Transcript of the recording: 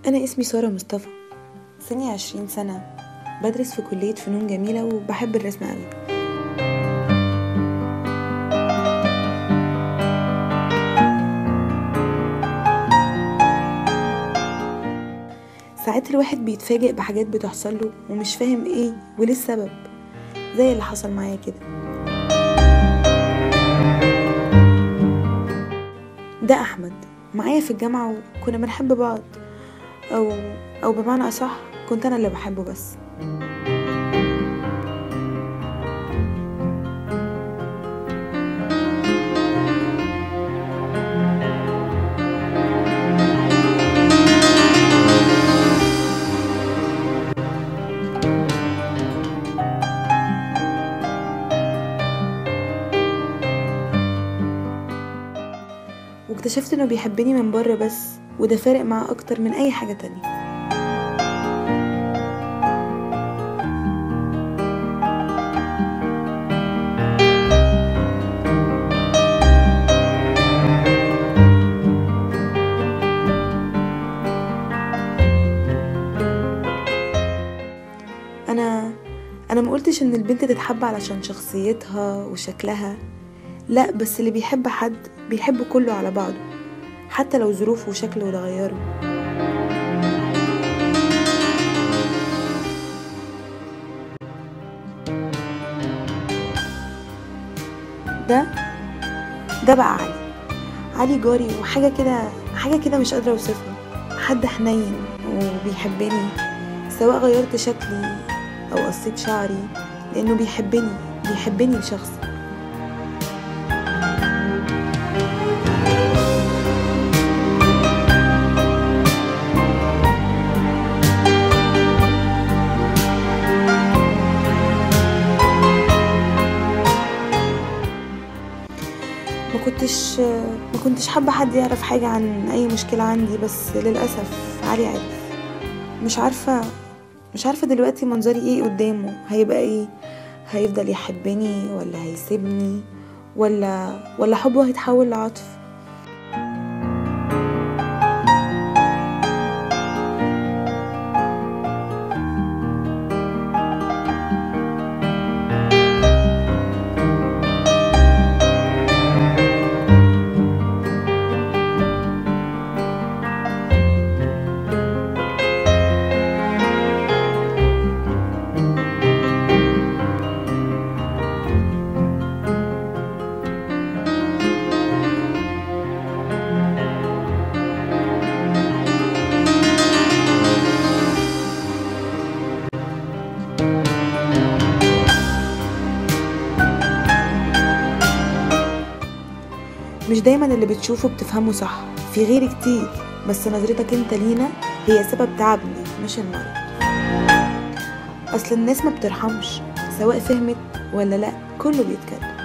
أنا اسمي سارة مصطفى سني عشرين سنة بدرس في كلية فنون جميلة وبحب الرسم أوي ساعات الواحد بيتفاجئ بحاجات بتحصل له ومش فاهم ايه وليه السبب زي اللي حصل معايا كده ده أحمد معايا في الجامعة وكنا بنحب بعض أو أو بمعنى أصح كنت أنا اللي بحبه بس واكتشفت انه بيحبني من بره بس وده فارق معاه اكتر من اي حاجة تانية انا انا ما قلتش ان البنت تتحب علشان شخصيتها وشكلها لا بس اللي بيحب حد بيحب كله على بعضه حتى لو ظروفه وشكله اتغيروا ده ده بقى علي علي جاري وحاجة كده حاجة كده مش قادرة أوصفها حد حنين وبيحبني سواء غيرت شكلي أو قصيت شعري لأنه بيحبني بيحبني لشخص ما كنتش ما كنتش حابة حد يعرف حاجة عن أي مشكلة عندي بس للأسف علي عرف مش عارفة مش عارفة دلوقتي منظري ايه قدامه هيبقى ايه هيفضل يحبني ولا هيسيبني ولا ولا حبه هيتحول لعطف مش دايما اللي بتشوفه بتفهمه صح في غير كتير بس نظرتك انت لينا هي سبب تعبني مش المرض اصل الناس ما بترحمش سواء فهمت ولا لا كله بيتكلم